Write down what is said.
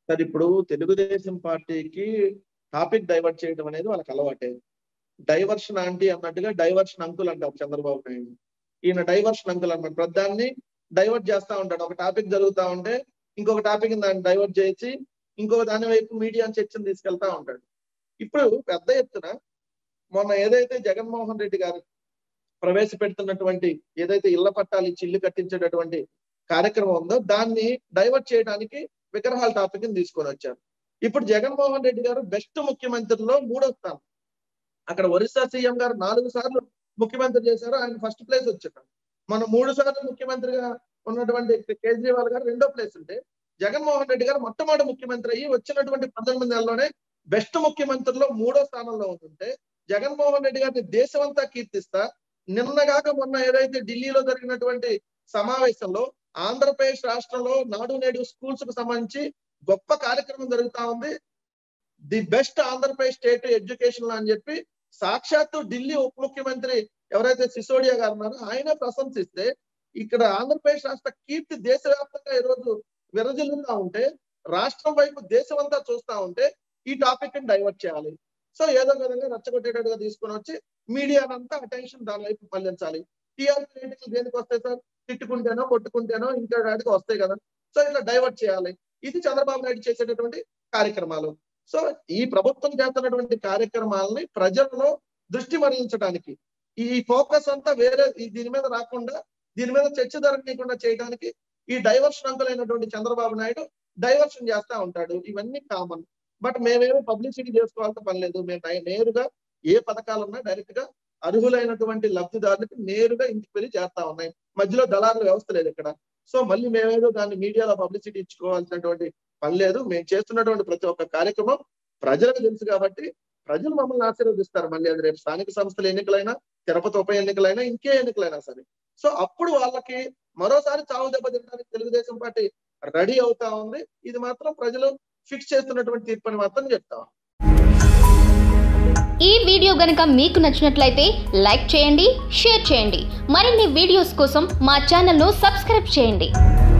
sir ఇప్పుడు తెలుగుదేశం పార్టీకి topic divert చేయడం అనేది వాళ్ళకి అలవాటే డైవర్షన్ ఆంటీ అన్నట్టుగా డైవర్షన్ అంకుల్ అంటారు చంద్రబాబు నాయుడు ఈయన డైవర్షన్ అంకుల్ అన్నమాట ప్రధాన్ని డైవర్ట్ చేస్తా ఉంటాడు ఒక టాపిక్ జరుగుతా ఉంటే ఇంకొక టాపిక్ దాన్ని డైవర్ట్ చేసి ఇంకొక దాని వైపు మీడియా చర్చను తీసుకెళ్తా ఉంటాడు ఇప్పుడు పెద్ద ఎత్తున మొన్న ఏదైతే జగన్మోహన్ రెడ్డి గారు ప్రవేశపెడుతున్నటువంటి ఏదైతే ఇళ్ల పట్టాలు ఇచ్చి ఇల్లు కట్టించేటటువంటి కార్యక్రమం ఉందో దాన్ని డైవర్ట్ చేయడానికి విగ్రహాల టాపిక్ తీసుకొని వచ్చారు ఇప్పుడు జగన్మోహన్ రెడ్డి గారు బెస్ట్ ముఖ్యమంత్రిలో మూడో స్థానం అక్కడ ఒరిస్సా సీఎం గారు నాలుగు సార్లు ముఖ్యమంత్రి చేశారు ఆయన ఫస్ట్ ప్లేస్ వచ్చారు మన మూడు సార్లు ముఖ్యమంత్రిగా ఉన్నటువంటి కేజ్రీవాల్ గారు రెండో ప్లేస్ ఉంటే జగన్మోహన్ రెడ్డి గారు మొట్టమొదటి ముఖ్యమంత్రి అయ్యి వచ్చినటువంటి పంతొమ్మిది నెలల్లోనే బెస్ట్ ముఖ్యమంత్రిలో మూడో స్థానంలో ఉంటుంటే జగన్మోహన్ రెడ్డి గారిని దేశమంతా కీర్తిస్తా నిన్నగాక మొన్న ఏదైతే ఢిల్లీలో జరిగినటువంటి సమావేశంలో ఆంధ్రప్రదేశ్ రాష్ట్రంలో నాడు నేడు స్కూల్స్ కు సంబంధించి గొప్ప కార్యక్రమం జరుగుతా ఉంది the best Andhra Pradesh state education అని చెప్పి సాక్షాత్తు ఢిల్లీ ఉప ముఖ్యమంత్రి ఎవరైతే సిసోడియా గారు ఉన్నారో ఆయన ప్రశంసిస్తే ఇక్కడ ఆంధ్రప్రదేశ్ రాష్ట్ర కీర్తి దేశవ్యాప్తంగా ఈరోజు విరజిల్లుతా ఉంటే రాష్ట్రం వైపు దేశం అంతా చూస్తా ఉంటే ఈ టాపిక్ ని డైవర్ట్ చేయాలి సో ఏదో విధంగా రచ్చగొట్టేటట్టుగా తీసుకొని వచ్చి మీడియానంతా అటెన్షన్ దాని వైపు మళ్లించాలి టీఆర్పీ రేటింగ్లు దేనికి వస్తాయి సార్ తిట్టుకుంటేనో కొట్టుకుంటేనో ఇంకా వాటికి వస్తాయి కదా సో ఇట్లా డైవర్ట్ చేయాలి ఇది చంద్రబాబు నాయుడు చేసేటటువంటి కార్యక్రమాలు సో ఈ ప్రభుత్వం చేస్తున్నటువంటి కార్యక్రమాలని ప్రజల్లో దృష్టి మరలించడానికి ఈ ఫోకస్ అంతా వేరే ఈ దీని మీద రాకుండా దీని మీద చర్చ జరగనీయకుండా చేయడానికి ఈ డైవర్షన్ అంకులైనటువంటి చంద్రబాబు నాయుడు డైవర్షన్ చేస్తా ఉంటాడు ఇవన్నీ కామన్ బట్ మేమేమో పబ్లిసిటీ చేసుకోవాల్సిన పని లేదు మేము నై- నేరుగా ఏ పథకాలున్నా డైరెక్ట్ గా అర్హులైనటువంటి లబ్ధిదారులకు నేరుగా ఇంటికి వెళ్ళి చేస్తా ఉన్నాయి మధ్యలో దళారుల వ్యవస్థ లేదు ఇక్కడ సో మళ్ళీ మేమేదో దాన్ని మీడియాలో పబ్లిసిటీ ఇచ్చుకోవాల్సినటువంటి పని లేదు మేము చేస్తున్నటువంటి ప్రతి ఒక్క కార్యక్రమం ప్రజలకు తెలుసు కాబట్టి ప్రజలు మమ్మల్ని ఆశీర్వదిస్తారు మళ్ళీ అది రేపు స్థానిక సంస్థల ఎన్నికలైనా తిరుపతి ఉప ఎన్నికలైనా ఇంకే ఎన్నికలైనా సరే సో అప్పుడు వాళ్ళకి మరోసారి చావు దెబ్బ తినడానికి తెలుగుదేశం పార్టీ రెడీ అవుతా ఉంది ఇది మాత్రం ప్రజలు ఫిక్స్ చేస్తున్నటువంటి తీర్పు అని మాత్రం చెప్తాం ఈ వీడియో గనుక మీకు నచ్చినట్లయితే లైక్ చేయండి షేర్ చేయండి మరిన్ని వీడియోస్ కోసం మా ఛానల్ను సబ్స్క్రైబ్ చేయండి